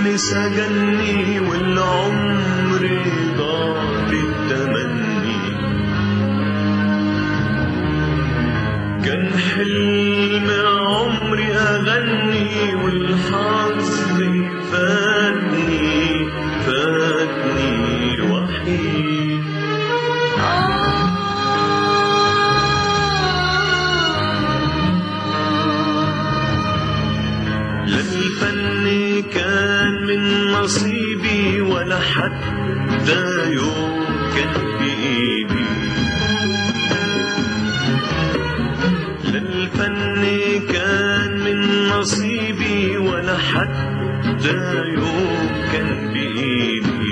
سجني والعمر ضاع في التمني كان حلم عمري أغني والحظ فاتني فاتني وحيد لا الفن كان من نصيبي ولا حتى يوم كان بإيدي لا الفن كان من نصيبي ولا حتى يوم كان بإيدي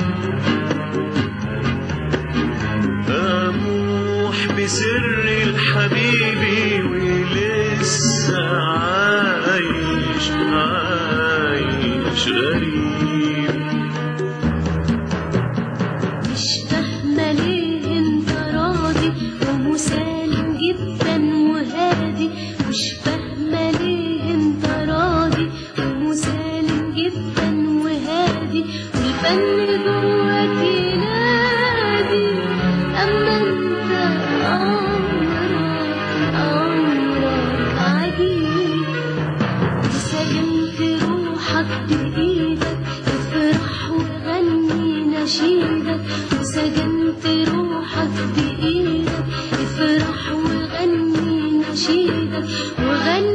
أبوح بسر الحبيبي ولسه عايش عايش غريب مش فاهمة ليه انت راضي ومسالم جدا وهادي مش فاهمة ليه انت راضي ومسالم جدا وهادي والفن جواك ينادي اما انت عمرك عمرك عجيب سلمت روحك بإيدك افرح وغني نشيدك وسجنت روحك بإيدك افرح وغني نشيدك وغني